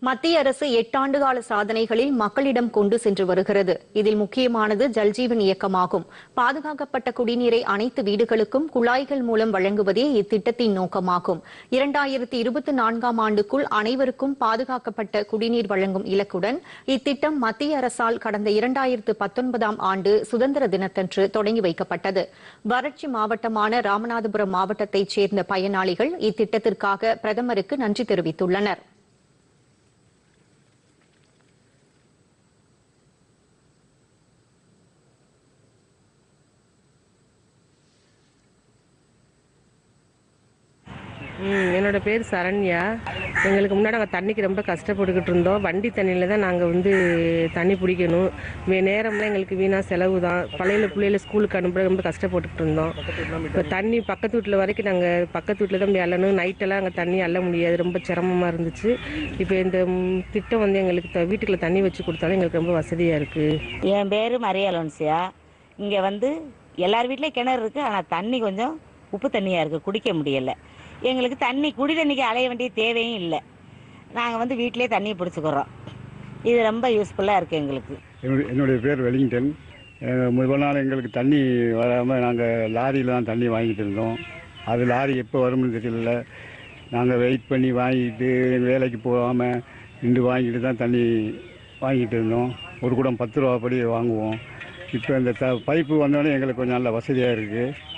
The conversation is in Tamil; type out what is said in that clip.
மத்திய அரசு எட்டாண்டு கால சாதனைகளில் மக்களிடம் கொண்டு சென்று வருகிறது இதில் முக்கியமானது ஜல்ஜீவன் இயக்கமாகும் பாதுகாக்கப்பட்ட குடிநீரை அனைத்து வீடுகளுக்கும் குழாய்கள் மூலம் வழங்குவதே இத்திட்டத்தின் நோக்கமாகும் இரண்டாயிரத்தி இருபத்தி நான்காம் ஆண்டுக்குள் அனைவருக்கும் பாதுகாக்கப்பட்ட குடிநீர் வழங்கும் இலக்குடன் இத்திட்டம் மத்திய அரசால் கடந்த இரண்டாயிரத்து பத்தொன்பதாம் ஆண்டு சுதந்திர தினத்தன்று தொடங்கி வைக்கப்பட்டது வறட்சி மாவட்டமான ராமநாதபுரம் மாவட்டத்தைச் சேர்ந்த பயனாளிகள் இத்திட்டத்திற்காக பிரதமருக்கு நன்றி தெரிவித்துள்ளனர் ம் என்னோட பேர் சரண்யா எங்களுக்கு முன்னாடி நாங்கள் தண்ணிக்கு ரொம்ப கஷ்டப்பட்டுக்கிட்டு இருந்தோம் வண்டி தண்ணியில் தான் நாங்கள் வந்து தண்ணி பிடிக்கணும் வே நேரம்லாம் எங்களுக்கு வீணாக செலவு தான் பழைய பிள்ளைகளை ஸ்கூலுக்கு அனுப்புற ரொம்ப கஷ்டப்பட்டுக்கிட்டு இருந்தோம் இப்போ தண்ணி பக்கத்து வீட்டில் வரைக்கும் நாங்கள் பக்கத்து வீட்டில் தான் போய் அள்ளணும் நைட்டெல்லாம் அங்கே தண்ணி அள்ள முடியாது ரொம்ப சிரமமாக இருந்துச்சு இப்போ இந்த ம், திட்டம் வந்து எங்களுக்கு த- வீட்டுக்குள்ள தண்ணி வச்சு கொடுத்தாலும் எங்களுக்கு ரொம்ப வசதியாக இருக்குது என் பேர் மரிய அலோன்சியா இங்கே வந்து எல்லார் வீட்லேயும் கிணறு இருக்குது ஆனால் தண்ணி கொஞ்சம் உப்பு தண்ணியாக இருக்குது குடிக்க முடியல எங்களுக்கு தண்ணி குடி தண்ணிக்கு அலைய வேண்டிய தேவையும் இல்லை நாங்கள் வந்து வீட்டிலே தண்ணி பிடிச்சிக்கிறோம் இது ரொம்ப யூஸ்ஃபுல்லாக இருக்குது எங்களுக்கு என்னுடைய என்னுடைய பேர் வெலிங்டன் அஹ் முதல் நாள் எங்களுக்கு தண்ணி வராமல் நாங்கள் லாரியில் தான் தண்ணி வாங்கிட்டு இருந்தோம் அது லாரி எப்போ வரும்னு தெரியல நாங்கள் வெயிட் பண்ணி வாங்கிட்டு வேலைக்கு போகாமல் நின்று வாங்கிட்டு தான் தண்ணி வாங்கிட்டு இருந்தோம் ஒரு குடம் பத்து ரூபா படி வாங்குவோம் இப்போ இந்த த பைப்பு வந்தோடனே எங்களுக்கு கொஞ்சம் நல்ல வசதியாக இருக்குது